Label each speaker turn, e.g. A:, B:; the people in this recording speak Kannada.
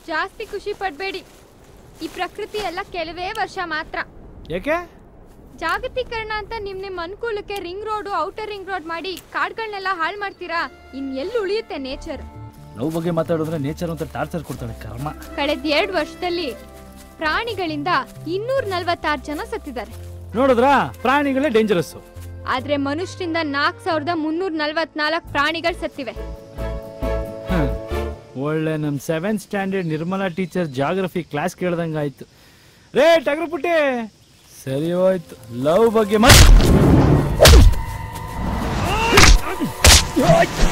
A: ಜಾಸ್ತಿ ಖುಷಿ ಪಡ್ಬೇಡಿ ಈ ಪ್ರಕೃತಿ ಎಲ್ಲ ಕೆಲವೇ ವರ್ಷ ಮಾತ್ರ
B: ಯಾಕೆ
A: ಜಾಗತೀಕರಣ ಅಂತ ನಿಮ್ ನಿಮ್ ಅನುಕೂಲಕ್ಕೆ ring road outer ring road ಮಾಡಿ ಕಾಡ್ಗಳನ್ನೆಲ್ಲ ಹಾಳು ಮಾಡ್ತೀರಾ ಇನ್ ಎಲ್ಲಿ ಉಳಿಯುತ್ತೆ ನೇಚರ್
B: ಲವ್ ಬಗ್ಗೆ ಮಾತಾಡಿದ್ರೆ ನೇಚರ್ ಅಂತ ಟಾರ್ಚರ್ ಕೊಡ್ತಾಳೆ ಕರ್ಮ
A: ಕಳೆದ ಎರಡು ವರ್ಷದಲ್ಲಿ ಪ್ರಾಣಿಗಳಿಂದ ಇನ್ನೂರ ನಲ್ವತ್ತಾರು ಜನ ಸತ್ತಿದ್ದಾರೆ
B: ನೋಡಿದ್ರಾ ಪ್ರಾಣಿಗಳೇ ಡೇಂಜರಸ್ಸು
A: ಆದ್ರೆ ಮನುಷ್ಯರಿಂದ ನಾಲ್ಕ್ ಸಾವಿರದ ಮುನ್ನೂರ ನಲ್ವತ್ನಾಲ್ಕು ಪ್ರಾಣಿಗಳು ಸತ್ತಿವೆ
B: ಒಳ್ಳೆ ನಮ್ seventh standard Nirmala teacher geography class ಕೇಳ್ದಂಗಾಯ್ತು ರೇ ಟಗರು ಪುಟ್ಟಿ ಸರಿ ಹೋಯ್ತು ಲವ್ ಬಗ್ಗೆ ಮತ್ತೆ